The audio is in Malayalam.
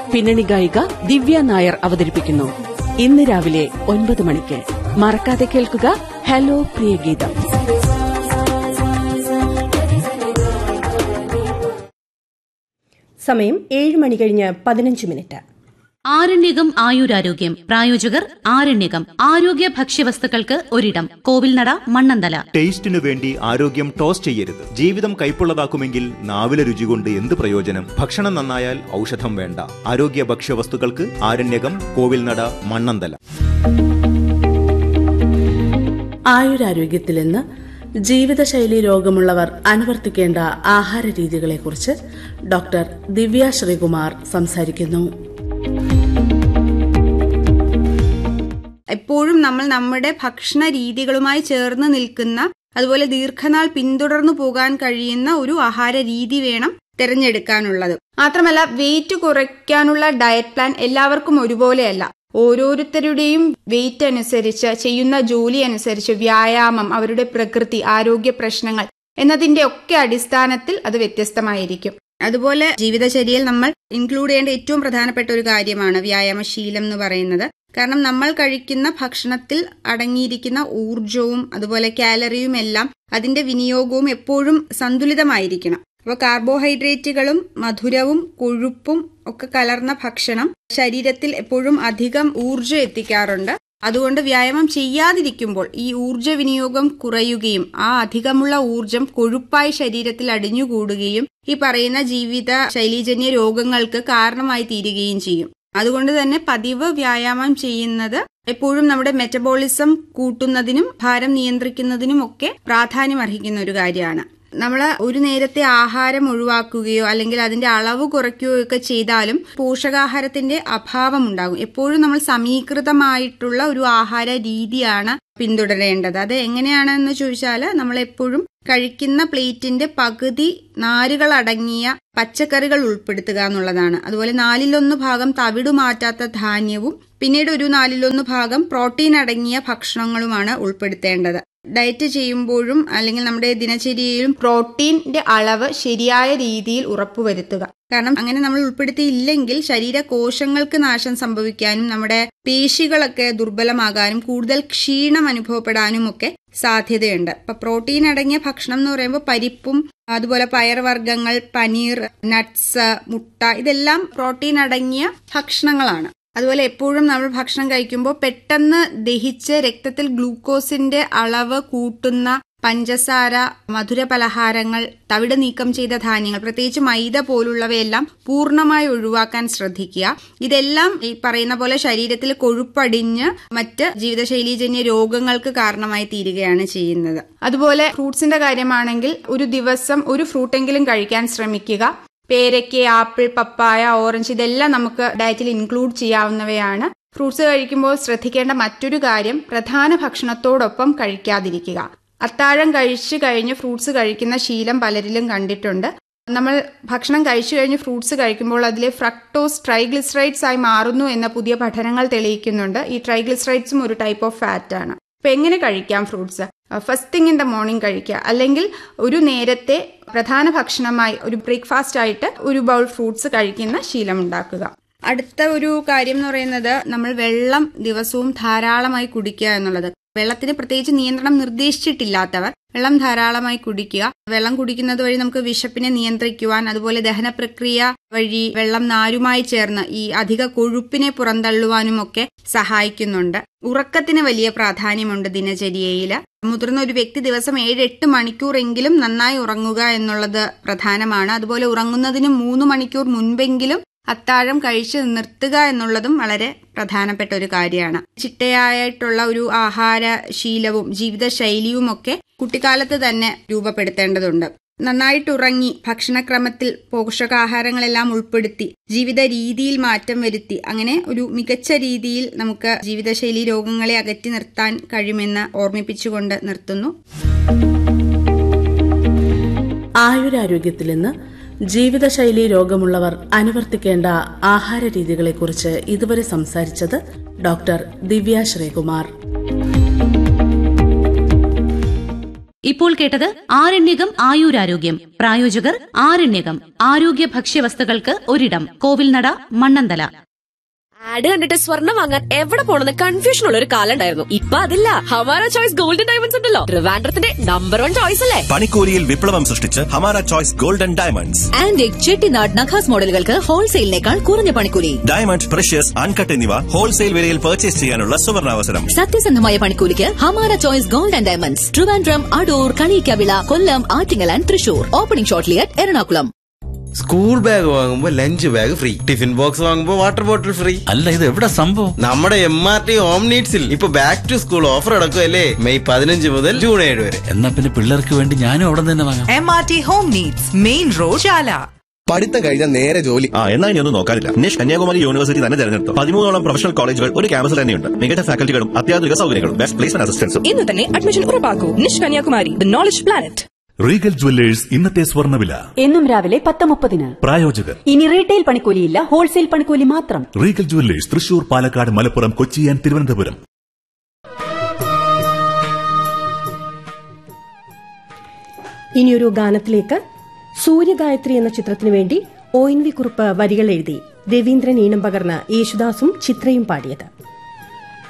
പിന്നണി ഗായിക ദിവ്യ നായർ അവതരിപ്പിക്കുന്നു ഇന്ന് രാവിലെ ഒൻപത് മണിക്ക് മറക്കാതെ കേൾക്കുക ഹലോ പ്രിയ ഗീതം സമയം ഏഴ് മണി കഴിഞ്ഞ് പതിനഞ്ച് മിനിറ്റ് ആരണ്യകം ആയുരാരോഗ്യം പ്രായോജകർ ആരണ്യകം ആരോഗ്യ ഭക്ഷ്യവസ്തുക്കൾക്ക് ഒരിടം കോവിൽനട മണ്ണന്തല ടേസ്റ്റിനു വേണ്ടി ആരോഗ്യം ടോസ് ചെയ്യരുത് ജീവിതം കൈപ്പുള്ളതാക്കുമെങ്കിൽ നാവിലെ രുചി കൊണ്ട് എന്ത് പ്രയോജനം ഭക്ഷണം നന്നായാൽ ഔഷധം വേണ്ട ആരോഗ്യ ഭക്ഷ്യവസ്തുക്കൾക്ക് ആരണ്യകം കോവിൽനട മണ്ണന്തല ആയുരാരോഗ്യത്തിൽ നിന്ന് ജീവിതശൈലി രോഗമുള്ളവർ അനുവർത്തിക്കേണ്ട ആഹാര രീതികളെക്കുറിച്ച് ഡോക്ടർ ദിവ്യ ശ്രീകുമാർ സംസാരിക്കുന്നു എപ്പോഴും നമ്മൾ നമ്മുടെ ഭക്ഷണ രീതികളുമായി ചേർന്ന് നിൽക്കുന്ന അതുപോലെ ദീർഘനാൾ പിന്തുടർന്നു പോകാൻ കഴിയുന്ന ഒരു ആഹാര രീതി വേണം തിരഞ്ഞെടുക്കാനുള്ളത് മാത്രമല്ല വെയിറ്റ് കുറയ്ക്കാനുള്ള ഡയറ്റ് പ്ലാൻ എല്ലാവർക്കും ഒരുപോലെയല്ല ഓരോരുത്തരുടെയും വെയിറ്റ് അനുസരിച്ച് ചെയ്യുന്ന ജോലി അനുസരിച്ച് വ്യായാമം അവരുടെ പ്രകൃതി ആരോഗ്യ പ്രശ്നങ്ങൾ എന്നതിന്റെ ഒക്കെ അടിസ്ഥാനത്തിൽ അത് വ്യത്യസ്തമായിരിക്കും അതുപോലെ ജീവിതചര്യയിൽ നമ്മൾ ഇൻക്ലൂഡ് ചെയ്യേണ്ട ഏറ്റവും പ്രധാനപ്പെട്ട ഒരു കാര്യമാണ് വ്യായാമശീലം എന്ന് പറയുന്നത് കാരണം നമ്മൾ കഴിക്കുന്ന ഭക്ഷണത്തിൽ അടങ്ങിയിരിക്കുന്ന ഊർജവും അതുപോലെ കാലറിയും എല്ലാം അതിന്റെ വിനിയോഗവും എപ്പോഴും സന്തുലിതമായിരിക്കണം അപ്പോൾ കാർബോഹൈഡ്രേറ്റുകളും മധുരവും കൊഴുപ്പും ഒക്കെ കലർന്ന ഭക്ഷണം ശരീരത്തിൽ എപ്പോഴും അധികം ഊർജ്ജം എത്തിക്കാറുണ്ട് അതുകൊണ്ട് വ്യായാമം ചെയ്യാതിരിക്കുമ്പോൾ ഈ ഊർജ്ജ വിനിയോഗം കുറയുകയും ആ അധികമുള്ള ഊർജം കൊഴുപ്പായി ശരീരത്തിൽ അടിഞ്ഞുകൂടുകയും ഈ പറയുന്ന ജീവിത ശൈലീജന്യ രോഗങ്ങൾക്ക് കാരണമായി തീരുകയും ചെയ്യും അതുകൊണ്ട് തന്നെ പതിവ് വ്യായാമം ചെയ്യുന്നത് എപ്പോഴും നമ്മുടെ മെറ്റബോളിസം കൂട്ടുന്നതിനും ഭാരം നിയന്ത്രിക്കുന്നതിനും ഒക്കെ പ്രാധാന്യം അർഹിക്കുന്ന ഒരു കാര്യമാണ് നമ്മൾ ഒരു നേരത്തെ ആഹാരം ഒഴിവാക്കുകയോ അല്ലെങ്കിൽ അതിന്റെ അളവ് കുറയ്ക്കുകയോ ഒക്കെ ചെയ്താലും പോഷകാഹാരത്തിന്റെ അഭാവം ഉണ്ടാകും എപ്പോഴും നമ്മൾ സമീകൃതമായിട്ടുള്ള ഒരു ആഹാര രീതിയാണ് പിന്തുടരേണ്ടത് അത് എങ്ങനെയാണെന്ന് ചോദിച്ചാൽ നമ്മൾ എപ്പോഴും കഴിക്കുന്ന പ്ലേറ്റിന്റെ പകുതി നാരുകൾ അടങ്ങിയ പച്ചക്കറികൾ ഉൾപ്പെടുത്തുക എന്നുള്ളതാണ് അതുപോലെ നാലിലൊന്ന് ഭാഗം തവിടു മാറ്റാത്ത ധാന്യവും പിന്നീട് ഒരു നാലിലൊന്ന് ഭാഗം പ്രോട്ടീൻ അടങ്ങിയ ഭക്ഷണങ്ങളുമാണ് ഉൾപ്പെടുത്തേണ്ടത് ഡയറ്റ് ചെയ്യുമ്പോഴും അല്ലെങ്കിൽ നമ്മുടെ ദിനചര്യയിലും പ്രോട്ടീന്റെ അളവ് ശരിയായ രീതിയിൽ ഉറപ്പുവരുത്തുക കാരണം അങ്ങനെ നമ്മൾ ഉൾപ്പെടുത്തിയില്ലെങ്കിൽ ശരീര കോശങ്ങൾക്ക് നാശം സംഭവിക്കാനും നമ്മുടെ പേശികളൊക്കെ ദുർബലമാകാനും കൂടുതൽ ക്ഷീണം അനുഭവപ്പെടാനും ഒക്കെ സാധ്യതയുണ്ട് ഇപ്പൊ പ്രോട്ടീൻ അടങ്ങിയ ഭക്ഷണം എന്ന് പറയുമ്പോൾ പരിപ്പും അതുപോലെ പയർവർഗ്ഗങ്ങൾ പനീർ നട്ട്സ് മുട്ട ഇതെല്ലാം പ്രോട്ടീൻ അടങ്ങിയ ഭക്ഷണങ്ങളാണ് അതുപോലെ എപ്പോഴും നമ്മൾ ഭക്ഷണം കഴിക്കുമ്പോൾ പെട്ടെന്ന് ദഹിച്ച് രക്തത്തിൽ ഗ്ലൂക്കോസിന്റെ അളവ് കൂട്ടുന്ന പഞ്ചസാര മധുര പലഹാരങ്ങൾ തവിട് നീക്കം ചെയ്ത ധാന്യങ്ങൾ പ്രത്യേകിച്ച് മൈദ പോലുള്ളവയെല്ലാം പൂർണ്ണമായി ഒഴിവാക്കാൻ ശ്രദ്ധിക്കുക ഇതെല്ലാം ഈ പറയുന്ന പോലെ ശരീരത്തിൽ കൊഴുപ്പടിഞ്ഞ് മറ്റ് ജീവിതശൈലീജന്യ രോഗങ്ങൾക്ക് കാരണമായി തീരുകയാണ് ചെയ്യുന്നത് അതുപോലെ ഫ്രൂട്ട്സിന്റെ കാര്യമാണെങ്കിൽ ഒരു ദിവസം ഒരു ഫ്രൂട്ടെങ്കിലും കഴിക്കാൻ ശ്രമിക്കുക പേരയ്ക്ക് ആപ്പിൾ പപ്പായ ഓറഞ്ച് ഇതെല്ലാം നമുക്ക് ഡയറ്റിൽ ഇൻക്ലൂഡ് ചെയ്യാവുന്നവയാണ് ഫ്രൂട്ട്സ് കഴിക്കുമ്പോൾ ശ്രദ്ധിക്കേണ്ട മറ്റൊരു കാര്യം പ്രധാന ഭക്ഷണത്തോടൊപ്പം കഴിക്കാതിരിക്കുക അത്താഴം കഴിച്ചു കഴിഞ്ഞ് ഫ്രൂട്ട്സ് കഴിക്കുന്ന ശീലം പലരിലും കണ്ടിട്ടുണ്ട് നമ്മൾ ഭക്ഷണം കഴിച്ചു കഴിഞ്ഞ് ഫ്രൂട്ട്സ് കഴിക്കുമ്പോൾ അതിലെ ഫ്രക്ടോസ് ട്രൈഗ്ലിസറൈഡ്സ് ആയി മാറുന്നു എന്ന പുതിയ പഠനങ്ങൾ തെളിയിക്കുന്നുണ്ട് ഈ ട്രൈഗ്ലിസറൈഡ്സും ഒരു ടൈപ്പ് ഓഫ് ഫാറ്റ് ആണ് അപ്പൊ എങ്ങനെ കഴിക്കാം fruits first thing in the morning കഴിക്കുക അല്ലെങ്കിൽ ഒരു നേരത്തെ പ്രധാന ഭക്ഷണമായി ഒരു ബ്രേക്ക്ഫാസ്റ്റ് ആയിട്ട് ഒരു ബൗൾ ഫ്രൂട്ട്സ് കഴിക്കുന്ന ശീലം ഉണ്ടാക്കുക അടുത്ത ഒരു കാര്യം എന്ന് പറയുന്നത് നമ്മൾ വെള്ളം ദിവസവും ധാരാളമായി കുടിക്കുക എന്നുള്ളത് വെള്ളത്തിന് പ്രത്യേകിച്ച് നിയന്ത്രണം നിർദ്ദേശിച്ചിട്ടില്ലാത്തവർ വെള്ളം ധാരാളമായി കുടിക്കുക വെള്ളം കുടിക്കുന്നത് വഴി നമുക്ക് വിശപ്പിനെ നിയന്ത്രിക്കുവാൻ അതുപോലെ ദഹന പ്രക്രിയ വഴി വെള്ളം നാരുമായി ചേർന്ന് ഈ അധിക കൊഴുപ്പിനെ പുറന്തള്ളുവാനും ഒക്കെ സഹായിക്കുന്നുണ്ട് ഉറക്കത്തിന് വലിയ പ്രാധാന്യമുണ്ട് ദിനചര്യയിൽ മുതിർന്ന ഒരു വ്യക്തി ദിവസം ഏഴ് എട്ട് മണിക്കൂറെങ്കിലും നന്നായി ഉറങ്ങുക എന്നുള്ളത് പ്രധാനമാണ് അതുപോലെ ഉറങ്ങുന്നതിന് മൂന്ന് മണിക്കൂർ മുൻപെങ്കിലും അത്താഴം കഴിച്ച് നിർത്തുക എന്നുള്ളതും വളരെ പ്രധാനപ്പെട്ട ഒരു കാര്യമാണ് ചിട്ടയായിട്ടുള്ള ഒരു ആഹാര ശീലവും ജീവിതശൈലിയും ഒക്കെ കുട്ടിക്കാലത്ത് തന്നെ രൂപപ്പെടുത്തേണ്ടതുണ്ട് നന്നായിട്ട് ഉറങ്ങി ഭക്ഷണക്രമത്തിൽ പോഷകാഹാരങ്ങളെല്ലാം ഉൾപ്പെടുത്തി ജീവിത രീതിയിൽ മാറ്റം വരുത്തി അങ്ങനെ ഒരു മികച്ച രീതിയിൽ നമുക്ക് ജീവിതശൈലി രോഗങ്ങളെ അകറ്റി നിർത്താൻ കഴിയുമെന്ന് ഓർമ്മിപ്പിച്ചുകൊണ്ട് നിർത്തുന്നു ആയുരാരോഗ്യത്തിൽ നിന്ന് ജീവിതശൈലി രോഗമുള്ളവർ അനുവർത്തിക്കേണ്ട ആഹാര രീതികളെക്കുറിച്ച് ഇതുവരെ സംസാരിച്ചത് ഡോക്ടർ ദിവ്യ ശ്രീകുമാർ ഇപ്പോൾ കേട്ടത് ആരണ്യകം ആയുരാരോഗ്യം പ്രായോജകർ ആരണ്യകം ആരോഗ്യ ഭക്ഷ്യവസ്തുക്കൾക്ക് ഒരിടം കോവിൽനട മണ്ണന്തല ആഡ് കണ്ടിട്ട് സ്വർണ്ണം വാങ്ങാൻ എവിടെ പോണെന്ന് കൺഫ്യൂഷൻ ഉള്ള ഒരു കാലം ഉണ്ടായിരുന്നു ഇപ്പൊ അതില്ല ഹമാര ചോയ്സ് ഗോൾഡൻ ഡയമണ്ട്സ് ഉണ്ടല്ലോ ട്രിവാൻഡ്രത്തിന്റെ നമ്പർ വൺ ചോയ്സ് അല്ലേ പണിക്കൂലിയിൽ വിപ്ലവം സൃഷ്ടിച്ച് Hamara choice golden diamonds antique Chettinad Nakhas മോഡലുകൾക്ക് ഹോൾസെയിലിനേക്കാൾ കുറഞ്ഞ പണിക്കൂലി ഡയമണ്ട് പ്രഷ്യസ് അൺകട്ട് എന്നിവ ഹോൾസെയിൽ വിലയിൽ പർച്ചേസ് ചെയ്യാനുള്ള സുവർണാവസരം സത്യസന്ധമായ പണിക്കൂലിക്ക് Hamara choice gold and diamonds Trivandrum Adoor Kaliyikkavila Kollam Attingal and Thrissur opening shortly at Ernakulam school bag വാങ്ങുമ്പോ lunch bag free tiffin box വാങ്ങുമ്പോ വാട്ടർ ബോട്ടിൽ ഫ്രീ അല്ല ഇത് എവിടെ സംഭവം നമ്മുടെ എം ആർ ടി ഹോം നീഡ്സിൽ ഇപ്പൊ ബാക്ക് ടു സ്കൂൾ ഓഫർ അടക്കുമല്ലേ മെയ് പതിനഞ്ച് മുതൽ ജൂൺ ഏഴ് വരെ എന്നാ പിന്നെ പിള്ളേർക്ക് വേണ്ടി ഞാനും അവിടെ തന്നെ വാങ്ങാം M R T home needs main road Chala പഠിത്തം കഴിഞ്ഞാൽ നേരെ ജോലി ആ എന്നാ ഇനി ഒന്നും നോക്കാനില്ല നിഷ് കന്യാകുമാരി യൂണിവേഴ്സിറ്റി തന്നെ തെരഞ്ഞെടുത്തു പതിമൂന്നോളം പ്രൊഫഷണൽ കോളേജുകൾ ഒരു ക്യാമ്പസിൽ തന്നെയുണ്ട് മികച്ച ഫാക്കൽറ്റികളും അത്യാധുനിക സൗകര്യങ്ങളും ബെസ്റ്റ് പ്ലേസ്മെന്റ് അസിസ്റ്റൻസും ഇന്ന് തന്നെ അഡ്മിഷൻ ഉറപ്പാക്കൂ Nish Kanyakumari the knowledge planet Regal Jewellers ഇന്നത്തെ സ്വർണ്ണവില എന്നും രാവിലെ പത്ത് മുപ്പതിന് പ്രായോജകർ ഇനി റീറ്റെയിൽ പണിക്കൂലിയില്ല ഹോൾസെയിൽ പണിക്കൂലി മാത്രം Regal Jewellers Thrissur Palakkad Malappuram Kochi and Thiruvananthapuram ഇനിയൊരു ഗാനത്തിലേക്ക് സൂര്യഗായത്രി എന്ന ചിത്രത്തിനു വേണ്ടി ഒ എൻ വി കുറുപ്പ് വരികൾ എഴുതി രവീന്ദ്രൻ ഈണം പകർന്ന യേശുദാസും ചിത്രയും പാടിയത്